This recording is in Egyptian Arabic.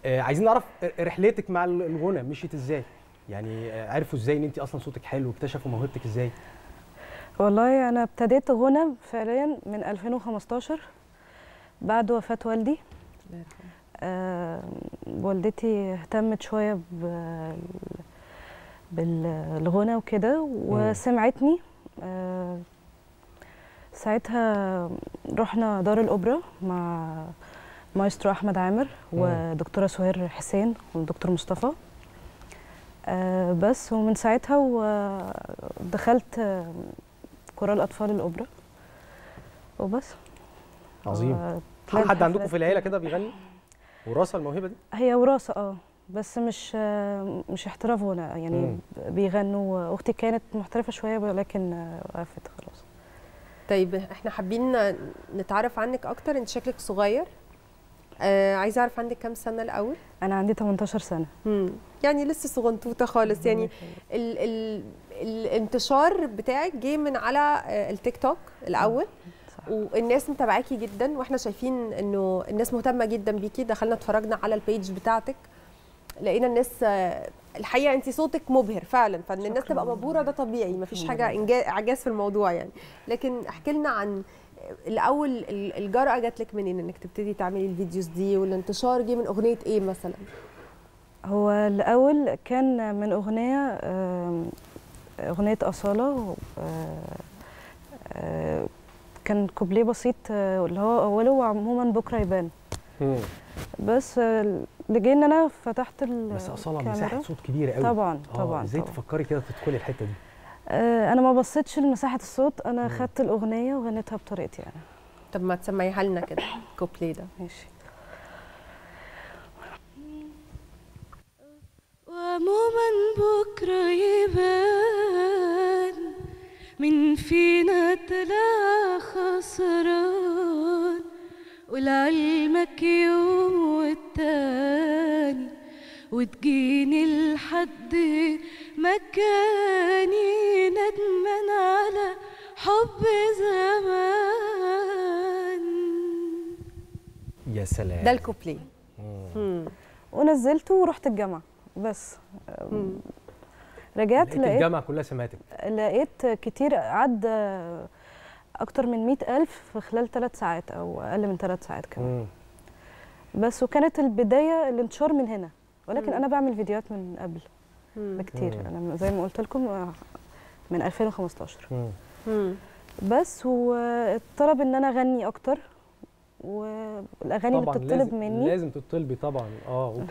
آه عايزين نعرف رحلتك مع الغنى مشيت ازاي يعني آه، عرفوا ازاي ان انت اصلا صوتك حلو واكتشفوا موهبتك ازاي والله انا ابتديت غنى فعليا من 2015 بعد وفاه والدي الله يرحمه. آه والدتي اهتمت شويه بال- بالغنى وكده وسمعتني آه ساعتها رحنا دار الاوبرا مع مايسترو احمد عامر مم. ودكتوره سهير حسين والدكتور مصطفى آه بس ومن ساعتها ودخلت آه، كورال اطفال الاوبرا وبس عظيم آه، طلعت حد عندكم حفلات في العيله كده بيغني وراثه الموهبه دي هي وراثة اه بس مش آه، مش احتراف غنى يعني مم. بيغنوا اختي كانت محترفة شوية ولكن آه، وقفت خلاص طيب احنا حابين نتعرف عنك اكتر انت شكلك صغير آه عايزه اعرف عندك كام سنه الاول انا عندي 18 سنة مم. يعني لسه صغنطوطه خالص يعني ال ال الانتشار بتاعك جه من على آه، التيك توك الاول صح. والناس متابعاكي جدا واحنا شايفين انه الناس مهتمه جدا بيكي دخلنا اتفرجنا على البيج بتاعتك لقينا الناس آه، الحقيقه انت صوتك مبهر فعلا فان الناس شكراً. تبقى مبهوره ده طبيعي مفيش الحمد حاجه لله. إنجا- اعجاز في الموضوع يعني لكن احكي لنا عن الاول ال- الجرأه جات لك منين انك تبتدي تعملي الفيديوز دي والانتشار جه من اغنيه ايه مثلا هو الأول كان من أغنية آم، أغنية أصالة آه، آه، كان كوبليه بسيط آه، اللي هو أوله عموما بكرة يبان مم. بس آه، لجي إن أنا فتحت ال- بس اصاله الكاميرا. مساحه صوت كبيره قوي طبعا آه، طبعا ازاي طبعا. تفكري كده تدخلي الحته دي آه، انا ما بصيتش لمساحه الصوت انا مم. خدت الاغنيه وغنيتها بطريقتي يعني طب ما تسمعيها لنا كده الكوبليه ده ماشي وعموما بكرة يبان من فينا طلع خسران ولعلمك يوم والتاني وتجيني لحد مكاني ندمان على حب زمان يا سلام ده الكوبليه مم. مم. ونزلته ورحت الجامعة بس مم. رجعت لقيت لقيت الجامعه كلها سمعتك لقيت كتير عدى أكتر من مئة ألف في خلال ثلاث ساعات أو أقل من ثلاث ساعات كمان مم. بس وكانت البداية الانتشار من هنا ولكن مم. أنا بعمل فيديوهات من قبل مم. بكتير مم. أنا زي ما قلت لكم آه، من 2015 مم. مم. بس وطلب إن أنا أغني أكتر والأغاني اللي طبعا بتطلب لازم مني لازم تطلبي طبعا اه